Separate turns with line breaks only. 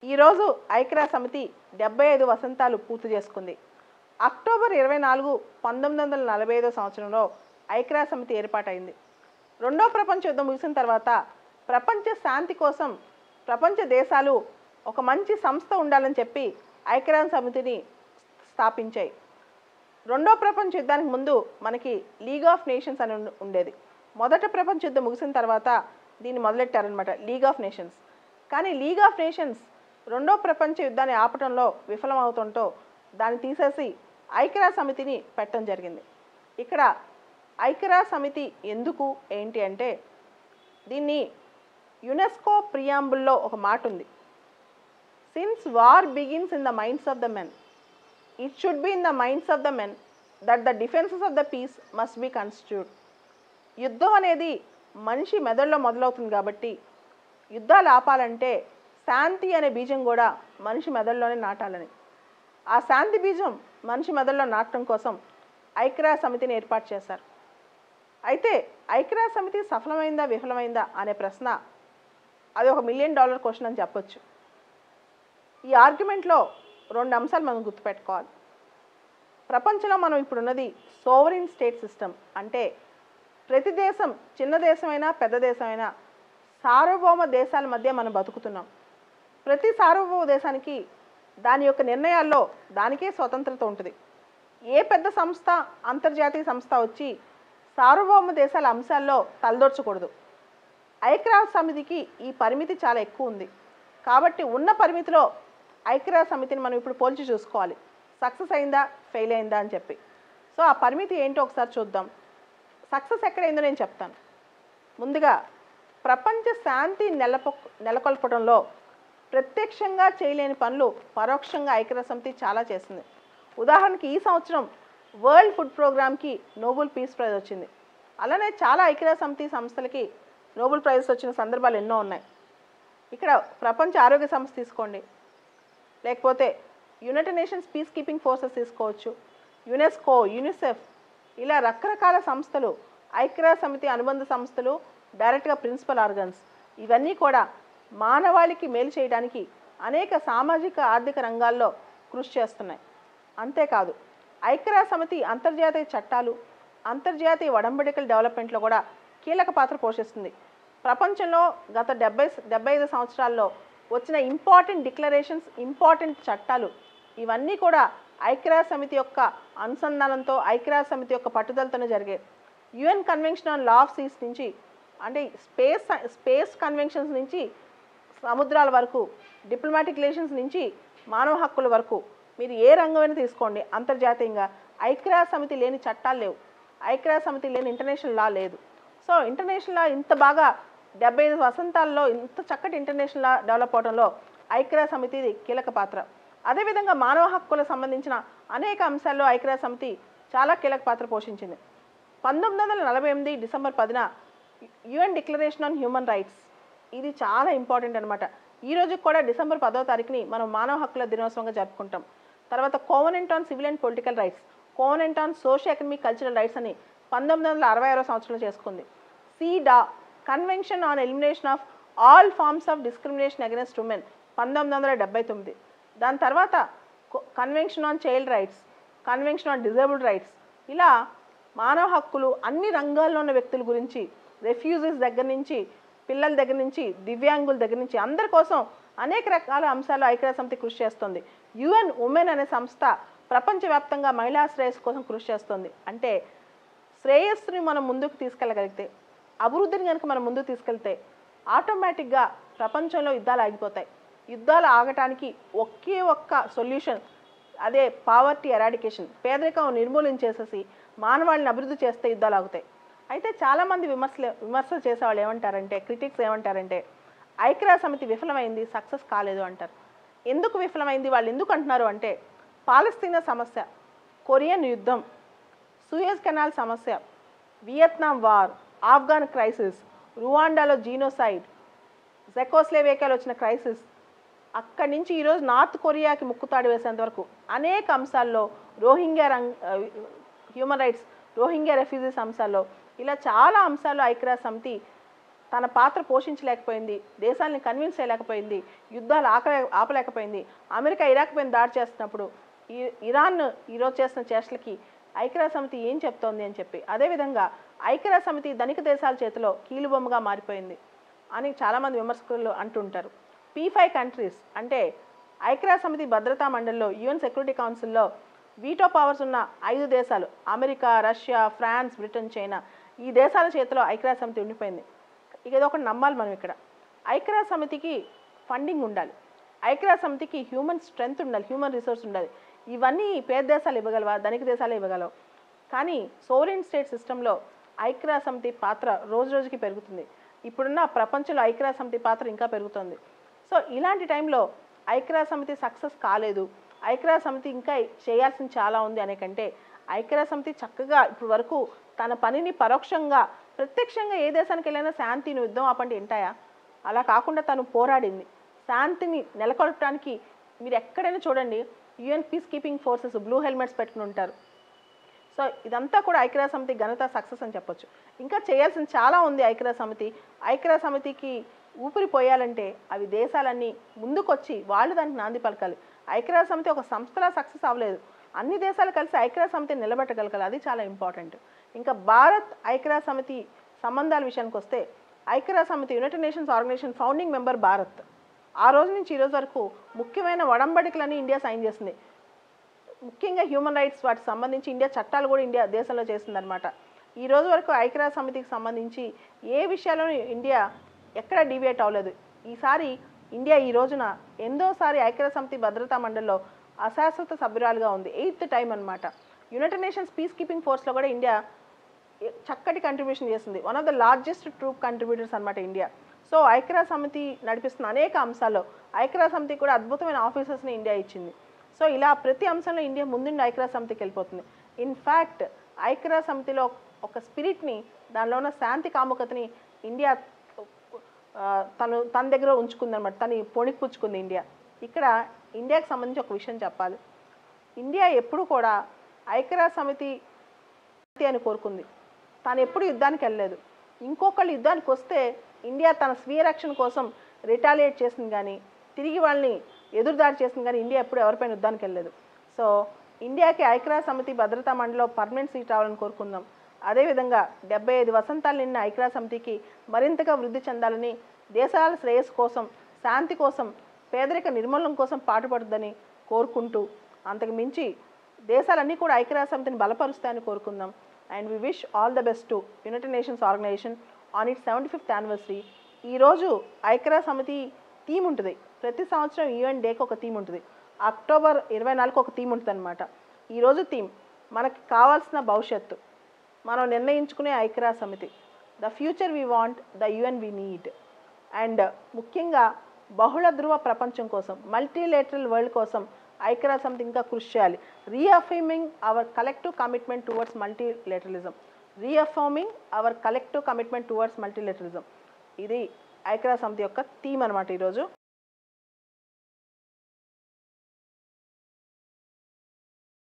ఈరోజు ఐక్యరాజ్య సమితి డెబ్బై ఐదు వసంతాలు పూర్తి చేసుకుంది అక్టోబర్ ఇరవై నాలుగు పంతొమ్మిది వందల నలభై ఐదో సంవత్సరంలో ఐక్యరాజ్య సమితి ఏర్పాటైంది రెండో ప్రపంచ యుద్ధం ముగిసిన తర్వాత ప్రపంచ శాంతి కోసం ప్రపంచ దేశాలు ఒక మంచి సంస్థ ఉండాలని చెప్పి ఐక్యరాజ్య సమితిని స్థాపించాయి రెండో ప్రపంచ యుద్ధానికి ముందు మనకి లీగ్ ఆఫ్ నేషన్స్ అని ఉండ- ఉండేది మొదట ప్రపంచ యుద్ధం ముగిసిన తర్వాత దీన్ని మొదలెట్టారనమాట లీగ్ ఆఫ్ నేషన్స్ కానీ లీగ్ ఆఫ్ నేషన్స్ రెండో ప్రపంచ యుద్ధాన్ని ఆపటంలో విఫలమవుతుంటో దాన్ని తీసేసి ఐక్యరాజ్య సమితిని పెట్టడం జరిగింది ఇక్కడ ఐక్యరాజ్య సమితి ఎందుకు ఏంటి అంటే దీన్ని యునెస్కో ప్రియాంబుల్లో ఒక మాట ఉంది since war begins in the minds of the men it should be in the minds of the men that the defences of the peace must be constitute యుద్ధం అనేది మనిషి మెదడులో మొదలవుతుంది కాబట్టి యుద్ధాలు ఆపాలంటే శాంతి అనే బీజం కూడా మనిషి మెదడులోనే నాటాలని ఆ శాంతి బీజం మనిషి మెదడులో నాటడం కోసం ఐక్యరాజ్య సమితిని ఏర్పాటు చేశారు అయితే ఐక్యరాజ్య సమితి సఫలమైందా విఫలమైందా అనే ప్రశ్న అది ఒక మిలియన్ డాలర్ క్వశ్చన్ అని చెప్పొచ్చు ఈ ఆర్గ్యుమెంట్లో రెండు అంశాలు మనం గుర్తుపెట్టుకోవాలి ప్రపంచంలో మనం ఇప్పుడున్నది సోవరిన్ స్టేట్ సిస్టమ్ అంటే ప్రతి దేశం చిన్న దేశమైనా పెద్ద దేశమైనా సార్వభౌమ దేశాల మధ్య మనం బతుకుతున్నాం ప్రతి సార్వభౌమ దేశానికి దాని యొక్క నిర్ణయాల్లో దానికే స్వతంత్రత ఉంటుంది ఏ పెద్ద సంస్థ అంతర్జాతీయ సంస్థ వచ్చి సార్వభౌమ దేశాల అంశాల్లో తలదొర్చకూడదు ఐక్యరాజ్య సమితికి ఈ పరిమితి చాలా ఎక్కువ ఉంది కాబట్టి ఉన్న పరిమితిలో ఐక్యరాజ్య సమితిని మనం ఇప్పుడు పోల్చి చూసుకోవాలి సక్సెస్ అయిందా ఫెయిల్ అయిందా అని చెప్పి సో ఆ పరిమితి ఏంటో ఒకసారి చూద్దాం సక్సెస్ ఎక్కడైందో నేను చెప్తాను ముందుగా ప్రపంచ శాంతి నెలపొ నెలకొల్పడంలో ప్రత్యక్షంగా చేయలేని పనులు పరోక్షంగా ఐక్యరాజ్య సమితి చాలా చేసింది ఉదాహరణకి ఈ సంవత్సరం వరల్డ్ ఫుడ్ ప్రోగ్రామ్కి నోబెల్ పీస్ ప్రైజ్ వచ్చింది అలానే చాలా ఐక్యరాజ్య సమితి సంస్థలకి నోబెల్ ప్రైజెస్ వచ్చిన సందర్భాలు ఎన్నో ఉన్నాయి ఇక్కడ ప్రపంచ ఆరోగ్య సంస్థ తీసుకోండి లేకపోతే united nations peace keeping forces తీసుకోవచ్చు యునెస్కో యూనిసెఫ్ ఇలా రకరకాల సంస్థలు ఐక్యరాజ్య సమితి అనుబంధ సంస్థలు డైరెక్ట్గా ప్రిన్సిపల్ ఆర్గన్స్ ఇవన్నీ కూడా మానవాళికి మేలు చేయడానికి అనేక సామాజిక ఆర్థిక రంగాల్లో కృషి చేస్తున్నాయి అంతేకాదు ఐక్యరాజ్య సమితి అంతర్జాతీయ చట్టాలు అంతర్జాతీయ వడంబడికల డెవలప్మెంట్లో కూడా కీలక పాత్ర పోషిస్తుంది ప్రపంచంలో గత డెబ్బై డెబ్బై ఐదు సంవత్సరాల్లో వచ్చిన ఇంపార్టెంట్ డిక్లరేషన్స్ ఇంపార్టెంట్ చట్టాలు ఇవన్నీ కూడా ఐక్యరాజ్య సమితి యొక్క అనుసంధానంతో ఐక్యరాజ్య సమితి యొక్క పట్టుదలతోనే జరిగాయి UN convention on law of seas నుంచి అంటే స్పేస్ స్పేస్ కన్వెన్షన్స్ నుంచి సముద్రాల వరకు డిప్లొమాటిక్ రిలేషన్స్ నుంచి మానవ హక్కుల వరకు మీరు ఏ రంగమైనా తీసుకోండి అంతర్జాతీయంగా ఐక్యరాజ్య సమితి లేని చట్టాలు లేవు ఐక్యరాజ్య సమితి లేని ఇంటర్నేషనల్ లా లేదు సో ఇంటర్నేషనల్ లా ఇంత బాగా డెబ్బై ఐదు వసంతాల్లో ఇంత చక్కటి ఇంటర్నేషనల్ లా డెవలప్ అవడంలో ఐక్యరాజ్య సమితి కీలక పాత్ర అదేవిధంగా మానవ హక్కులకు సంబంధించిన అనేక అంశాల్లో ఐక్యరాజ్య సమితి చాలా కీలక పాత్ర పోషించింది పంతొమ్మిది వందల నలభై ఎనిమిది డిసెంబర్ పదిన UN declaration on human rights ఇది చాలా ఇంపార్టెంట్ అనమాట ఈ రోజు కూడా డిసెంబర్ పదో తారీఖుని మనం మానవ హక్కుల దినోత్సవంగా జరుపుకుంటాం తర్వాత covenant on civil and political rights covenant on social economic cultural rights అని పంతొమ్మిది వందల అరవై ఆరో సంవత్సరంలో చేసుకుంది CEDAW convention on elimination of all forms of discrimination against women పంతొమ్మిది వందల డెబ్బై తొమ్మిది దాని తర్వాత convention on child rights convention on disabled rights ఇలా మానవ హక్కులు అన్ని రంగాల్లో ఉన్న వ్యక్తుల గురించి రెఫ్యూజీస్ దగ్గర నుంచి పిల్లల దగ్గర నుంచి దివ్యాంగుల దగ్గర నుంచి అందరి కోసం అనేక రకాల అంశాలు ఐక్యరాజ్య సమితి కృషి చేస్తుంది యుఎన్ ఉమెన్ అనే సంస్థ ప్రపంచవ్యాప్తంగా మహిళా శ్రేయస్సు కోసం కృషి చేస్తుంది అంటే శ్రేయస్సుని మనం ముందుకు తీసుకెళ్ళగలిగితే అభివృద్ధిని కనుక మనం ముందుకు తీసుకెళ్తే ఆటోమేటిక్గా ప్రపంచంలో యుద్ధాలు ఆగిపోతాయి యుద్ధాలు ఆగటానికి ఒకే ఒక్క సొల్యూషన్ అదే పావర్టీ ఎరాడికేషన్ పేదరికం నిర్మూలించేసేసి మానవాళిని అభివృద్ధి చేస్తే యుద్ధాలు ఆగుతాయి అయితే చాలామంది విమర్శలు విమర్శలు చేసేవాళ్ళు ఏమంటారంటే క్రిటిక్స్ ఏమంటారంటే ఐక్యరాజ్య సమితి విఫలమైంది సక్సెస్ కాలేదు అంటారు ఎందుకు విఫలమైంది వాళ్ళు ఎందుకు అంటున్నారు అంటే పాలస్తీనా సమస్య కొరియన్ యుద్ధం సూయజ్ కెనాల్ సమస్య వియత్నాం వార్ ఆఫ్ఘన్ క్రైసిస్ రువాండాలో జీనోసైడ్ జెకోస్లేవేకియాలో వచ్చిన క్రైసిస్ అక్కడి నుంచి ఈరోజు నార్త్ కొరియాకి ముక్కుతాడు వేసేంత వరకు అనేక అంశాల్లో రోహింగ్యా రంగ్ హ్యూమన్ రైట్స్ రోహింగ్యా రెఫ్యూజీస్ అంశాల్లో ఇలా చాలా అంశాల్లో ఐక్యరాజ్య సమితి తన పాత్ర పోషించలేకపోయింది దేశాలను కన్విన్స్ చేయలేకపోయింది యుద్ధాలు ఆకలే ఆపలేకపోయింది అమెరికా ఇరాక్ పైన దాడి చేస్తున్నప్పుడు ఈ ఇరాన్ ఈరోజు చేస్తున్న చేష్టలకి ఐక్యరాజ్య సమితి ఏం చెప్తోంది అని చెప్పి అదేవిధంగా ఐక్యరాజ్య సమితి ధనిక దేశాల చేతిలో కీలుబొమ్మగా మారిపోయింది అని చాలామంది విమర్శకులు అంటుంటారు పీ ఫైవ్ కంట్రీస్ అంటే ఐక్యరాజ్య సమితి భద్రతా మండలిలో యుఎన్ సెక్యూరిటీ కౌన్సిల్లో వీటో పవర్స్ ఉన్న ఐదు దేశాలు America Russia France Britain China ఈ దేశాల చేతిలో ఐక్యరాజ్య సమితి ఉండిపోయింది ఇక ఇది ఒకటి నమ్మాలి మనం ఇక్కడ ఐక్యరాజ్య సమితికి ఫండింగ్ ఉండాలి ఐక్యరాజ్య సమితికి హ్యూమన్ స్ట్రెంగ్త్ ఉండాలి హ్యూమన్ రిసోర్స్ ఉండాలి ఇవన్నీ పేద దేశాలు ఇవ్వగలవా ధనిక దేశాలు ఇవ్వగలవు కానీ సోవరెన్ స్టేట్ సిస్టంలో ఐక్యరాజ్య సమితి పాత్ర రోజు రోజుకి పెరుగుతుంది ఇప్పుడున్న ప్రపంచంలో ఐక్యరాజ్య సమితి పాత్ర ఇంకా పెరుగుతుంది సో ఇలాంటి టైంలో ఐక్యరాజ్య సమితి సక్సెస్ కాలేదు ఐక్యరాజ్య సమితి ఇంకా చేయాల్సింది చాలా ఉంది అనే కంటే ఐక్యరాజ్య సమితి చక్కగా ఇప్పుడు వరకు తన పనిని పరోక్షంగా ప్రత్యక్షంగా ఏ దేశానికి వెళ్ళినా శాంతిని యుద్ధం ఆపండి వింటాయా అలా కాకుండా తను పోరాడింది శాంతిని నెలకొల్పడానికి మీరు ఎక్కడైనా చూడండి UN peace keeping forces blue helmets పెట్టుకుని ఉంటారు సో ఇదంతా కూడా ఐక్యరాజ్య సమితి ఘనత సక్సెస్ అని చెప్పొచ్చు ఇంకా చేయాల్సింది చాలా ఉంది ఐక్యరాజ్య సమితి ఐక్యరాజ్య సమితికి ఊపిరి పోయాలంటే అవి దేశాలన్నీ ముందుకొచ్చి వాళ్ళు దానికి నాంది పలకాలి ఐక్యరాజ్య సమితి ఒక సంస్థలా సక్సెస్ అవ్వలేదు అన్ని దేశాలు కలిసి ఐక్యరాజ్య సమితిని నిలబెట్టగలగాలి అది చాలా ఇంపార్టెంట్ ఇంకా భారత్ ఐక్యరాజ్య సమితి సంబంధాల విషయానికి వస్తే ఐక్యరాజ్య సమితి united nations organisation founding member Bharat ఆ రోజు నుంచి ఈ రోజు వరకు ముఖ్యమైన వడంబడికలన్నీ ఇండియా సైన్ చేసింది ముఖ్యంగా హ్యూమన్ రైట్స్ వాటికి సంబంధించి ఇండియా చట్టాలు కూడా ఇండియా దేశంలో చేసిందనమాట ఈ రోజు వరకు ఐక్యరాజ్య సమితికి సంబంధించి ఏ విషయాల్లోనూ ఇండియా ఎక్కడ డివియేట్ అవ్వలేదు ఈసారి ఇండియా ఈ రోజున ఎందోసారి ఐక్యరాజ్య సమితి భద్రతా మండలిలో అశాశ్వత సభ్యురాలుగా ఉంది ఎయిత్ టైం అన్నమాట యునైటెడ్ నేషన్స్ పీస్ కీపింగ్ ఫోర్స్లో కూడా ఇండియా ఏ- చక్కటి కంట్రిబ్యూషన్ చేస్తుంది one of the largest troop contributors అనమాట ఇండియా సో ఐక్యరాజ్య సమితి నడిపిస్తున్న అనేక అంశాల్లో ఐక్యరాజ్య సమితి కూడా అద్భుతమైన ఆఫీసర్స్ని ఇండియా ఇచ్చింది సో ఇలా ప్రతి అంశంలో ఇండియా ముందుండి ఐక్యరాజ్య సమితికి వెళ్ళిపోతుంది ఇన్ఫ్యాక్ట్ ఐక్యరాజ్య సమితిలో ఒక స్పిరిట్ని దానిలో ఉన్న శాంతి కాముకతని ఇండియా ఆ, తను తన దగ్గర ఉంచుకుందనమాట తను పొణికిపుచ్చుకుంది ఇండియా ఇక్కడ ఇండియాకి సంబంధించి ఒక విషయం చెప్పాలి ఇండియా ఎప్పుడు కూడా ఐక్యరాజ్య సమితి శాంతి అని కోరుకుంది తాను ఎప్పుడు యుద్ధానికి వెళ్ళలేదు ఇంకొకళ్ళు యుద్ధానికి వస్తే ఇండియా తన స్వీయ రక్షణ కోసం రిటాలియేట్ చేసింది కానీ తిరిగి వాళ్ళని ఎదురుదాడి చేసింది కానీ ఇండియా ఎప్పుడు ఎవరిపైన యుద్ధానికి వెళ్ళలేదు సో ఇండియాకి ఐక్యరాజ్య సమితి భద్రతా మండలిలో పర్మనెంట్ సీట్ రావాలని కోరుకుందాం అదేవిధంగా డెబ్బై ఐదు వసంతాలు నిన్న ఐక్యరాజ్య సమితికి మరింతగా వృద్ధి చెందాలని దేశాల శ్రేయస్సు కోసం శాంతి కోసం పేదరిక నిర్మూలన కోసం పాటుపడుతుందని కోరుకుంటూ అంతకు మించి దేశాలన్నీ కూడా ఐక్యరాజ్య సమితిని బలపరుస్తాయని కోరుకుందాం and we wish all the best to united nations organisation on it seventy fifth anniversary ఈరోజు ఐక్యరాజ్య సమితి థీమ్ ఉంటుంది ప్రతి సంవత్సరం యూఎన్ డేకి ఒక థీమ్ ఉంటుంది అక్టోబర్ ఇరవై నాలుగు ఒక థీమ్ ఉంటుంది అనమాట ఈరోజు థీమ్ మనకి కావాల్సిన భవిష్యత్తు మనం నిర్ణయించుకునే ఐక్యరాజ్య సమితి the future we want the UN we need and ముఖ్యంగా బహుళ ధృవ ప్రపంచం కోసం మల్టీలేటరల్ వరల్డ్ కోసం ఐక్యరాజ్య సమితి ఇంకా కృషి చేయాలి reaffirming our collective commitment towards multilateralism reaffirming our collective commitment towards multilateralism ఇది ఐక్యరాజ్య సమితి యొక్క థీమ్ అనమాట ఈరోజు